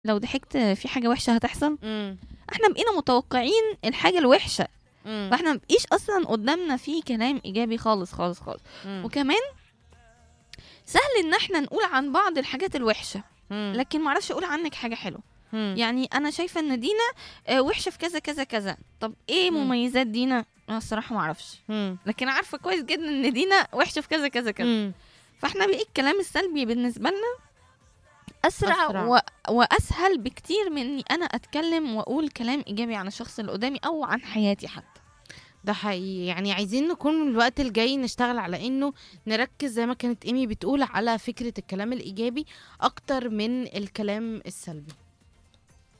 لو ضحكت في حاجه وحشه هتحصل مم. احنا بقينا متوقعين الحاجه الوحشه مم. فاحنا مبقيش اصلا قدامنا في كلام ايجابي خالص خالص خالص مم. وكمان سهل ان احنا نقول عن بعض الحاجات الوحشه مم. لكن معرفش اقول عنك حاجه حلوه مم. يعني انا شايفه ان دينا آه، وحشه في كذا كذا كذا طب ايه مم. مميزات دينا انا الصراحه معرفش مم. لكن عارفه كويس جدا ان دينا وحشه في كذا كذا كذا مم. فاحنا بقى الكلام السلبي بالنسبه لنا اسرع, أسرع. و... واسهل بكتير من اني انا اتكلم واقول كلام ايجابي عن الشخص اللي قدامي او عن حياتي حتى ده حقيقي يعني عايزين نكون الوقت الجاي نشتغل على انه نركز زي ما كانت ايمي بتقول على فكرة الكلام الايجابي اكتر من الكلام السلبي